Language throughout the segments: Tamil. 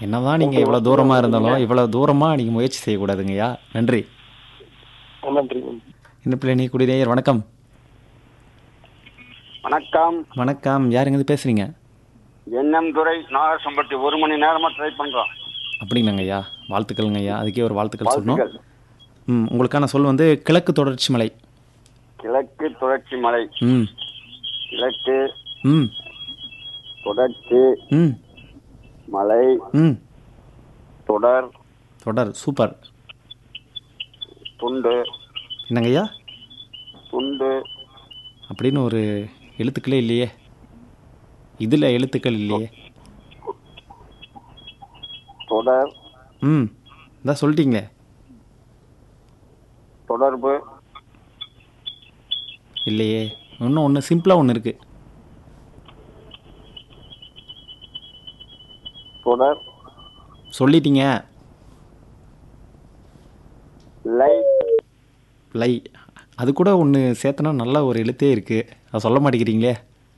என்னதான் நீங்கள் இவ்வளோ தூரமாக இருந்தாலும் இவ்வளோ தூரமாக நீங்கள் முயற்சி செய்யக்கூடாதுங்கய்யா நன்றி நன்றி இந்த பிள்ளை நீ குடிநேயர் வணக்கம் வணக்கம் வணக்கம் யாருங்க பேசுகிறீங்க என்எம் துரை நாகசம்பட்டி ஒரு மணி நேரமா ட்ரை பண்றோம் அப்படிங்களாங்க ஐயா வாழ்த்துக்கள்ங்க ஐயா அதுக்கே ஒரு வாழ்த்துக்கள் சொல்லணும் வாழ்த்துக்கள் ம் உங்களுக்கான சொல் வந்து கிழக்கு தொடர்ச்சி மலை கிழக்கு தொடர்ச்சி மலை ம் கிழக்கு ம் தொடர்ச்சி ம் மலை ம் தொடர் தொடர் சூப்பர் துண்டு என்னங்க ஐயா துண்டு அப்படின்னு ஒரு எழுத்துக்களே இல்லையே இதில் எழுத்துக்கள் இல்லையே தொடர் ம் இதான் சொல்லிட்டீங்களே தொடர்பு இல்லையே இன்னும் ஒன்று சிம்பிளாக ஒன்று இருக்குது தொடர் சொல்லிட்டீங்க லை லை அது கூட ஒன்று சேர்த்தனா நல்ல ஒரு எழுத்தே இருக்குது அதை சொல்ல மாட்டேங்கிறீங்களே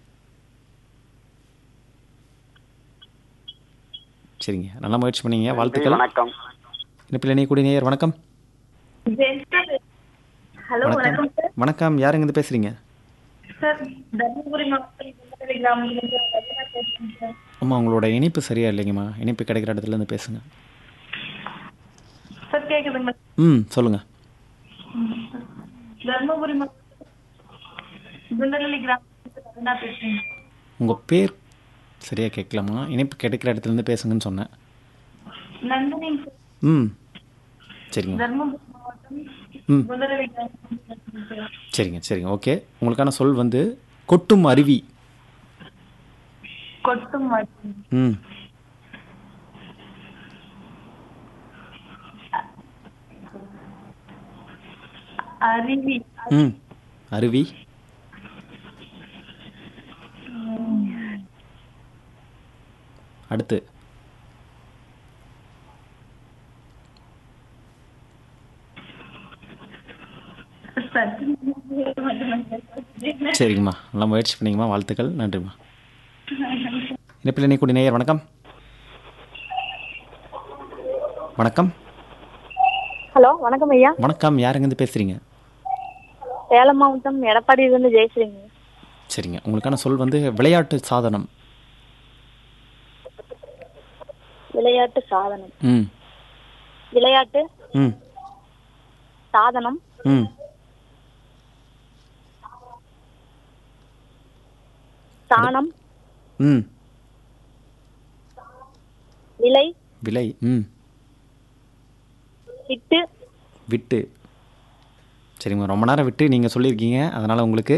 சரிங்க நல்லா முயற்சி பண்ணீங்க வாழ்த்துக்கள் வணக்கம் என்ன பிள்ளை நீ குடிநேயர் வணக்கம் ஹலோ வணக்கம் சார் வணக்கம் யாருங்க இருந்து பேசுகிறீங்க சார் தர்மபுரி மாவட்டம் கும்பகோணம் கிராமத்திலிருந்து ரத்னா பேசுறேன் சார் ஆமாம் உங்களோட இணைப்பு சரியா இல்லைங்கம்மா இணைப்பு கிடைக்கிற இடத்துல இருந்து பேசுங்க சார் கேக்குதுங்களா ம் சொல்லுங்கள் தர்மபுரி மாவட்டம் குண்டலி கிராமத்திலிருந்து ரத்னா பேசுறேன் உங்கள் பேர் சரியாக கேட்கலாமா இணைப்பு கிடைக்கிற இடத்துல இருந்து பேசுங்கன்னு சொன்னேன் நந்தினி சார் ம் சரிங்க தர்மபுரி மாவட்டம் ம் குண்டலி கிராமத்திலிருந்து சார் சரிங்க சரிங்க ஓகே உங்களுக்கான சொல் வந்து கொட்டும் அருவி கொட்டும் மடி ம் அருவி ம் அருவி அடுத்து சார் சரிங்கம்மா நல்லா முயற்சி பண்ணீங்கம்மா வாழ்த்துக்கள் நன்றிம்மா இணைப்பில் நீ கூடிய நேயர் வணக்கம் வணக்கம் ஹலோ வணக்கம் ஐயா வணக்கம் யாருங்க இருந்து பேசுகிறீங்க சேலம் மாவட்டம் எடப்பாடியிலிருந்து ஜெயஸ்ரீங்க சரிங்க உங்களுக்கான சொல் வந்து விளையாட்டு சாதனம் விளையாட்டு சாதனம் ம் விளையாட்டு ம் சாதனம் ம் சாணம் ம் விலை விலை ம் விட்டு விட்டு சரிம்மா ரொம்ப நேரம் விட்டு நீங்கள் சொல்லியிருக்கீங்க அதனால் உங்களுக்கு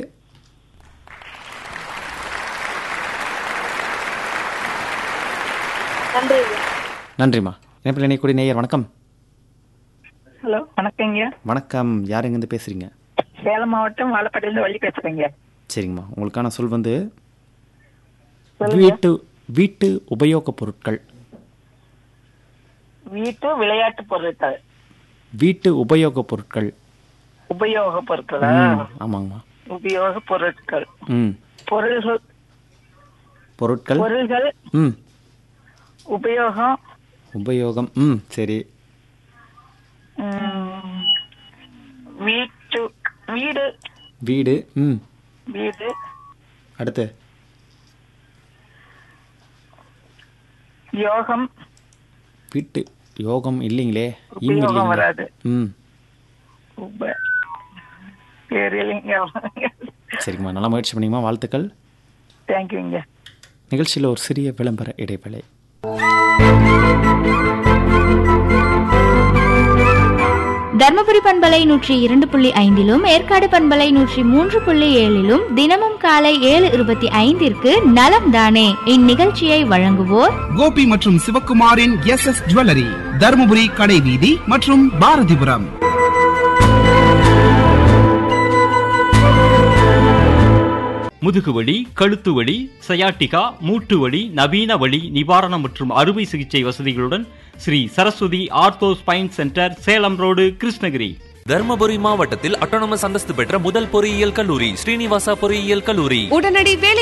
நன்றி ஐயா நன்றிம்மா இணைப்பில் நீ கூடிய நேயர் வணக்கம் ஹலோ வணக்கங்க வணக்கம் யாருங்க இருந்து பேசுகிறீங்க சேலம் மாவட்டம் வாழப்பாடியிலிருந்து வள்ளி பேசுறேங்க சரிங்கம்மா உங்களுக்கான சொல் வந்து வீட்டு வீட்டு உபயோகப் பொருட்கள் வீட்டு விளையாட்டு பொருட்கள் வீட்டு உபயோகப் பொருட்கள் உபயோக பொருட்களா ம் ஆமாங்கம்மா உபயோக பொருட்கள் ம் பொருள்கள் பொருட்கள் பொருள்கள் ம் உபயோகம் உபயோகம் ம் சரி ம், வீட்டு வீடு வீடு ம் வீடு அடுத்து யோகம் வீட்டு யோகம் இல்லைங்களே ஈம் உபயோகம் இல்லைங்களே வராது ம் உப தெரியலைங்க சரிங்கம்மா நல்லா முயற்சி பண்ணீங்கம்மா வாழ்த்துக்கள் தேங்க்யூங்க நிகழ்ச்சியில் ஒரு சிறிய விளம்பர இடைவேளை தர்மபுரி பண்பலை நூற்றி இரண்டு புள்ளி ஐந்திலும் ஏற்காடு பண்பலை நூற்றி மூன்று புள்ளி ஏழிலும் தினமும் காலை ஏழு இருபத்தி ஐந்திற்கு நலம் தானே இந்நிகழ்ச்சியை வழங்குவோர் கோபி மற்றும் சிவக்குமாரின் எஸ் எஸ் ஜுவல்லரி தருமபுரி கடைவீதி மற்றும் பாரதிபுரம் முதுகுவலி கழுத்து வலி சயாட்டிகா மூட்டு வலி நவீன வலி நிவாரணம் மற்றும் அறுவை சிகிச்சை வசதிகளுடன் Sri Saraswathi ortho spine centre Salem road Krishnagiri Dharmapuri மாவட்டத்தில் அட்டானமஸ் அந்தஸ்து பெற்ற முதல் பொறியியல் கல்லூரி ஸ்ரீனிவாசா பொறியியல் கல்லூரி உடனடி வேலை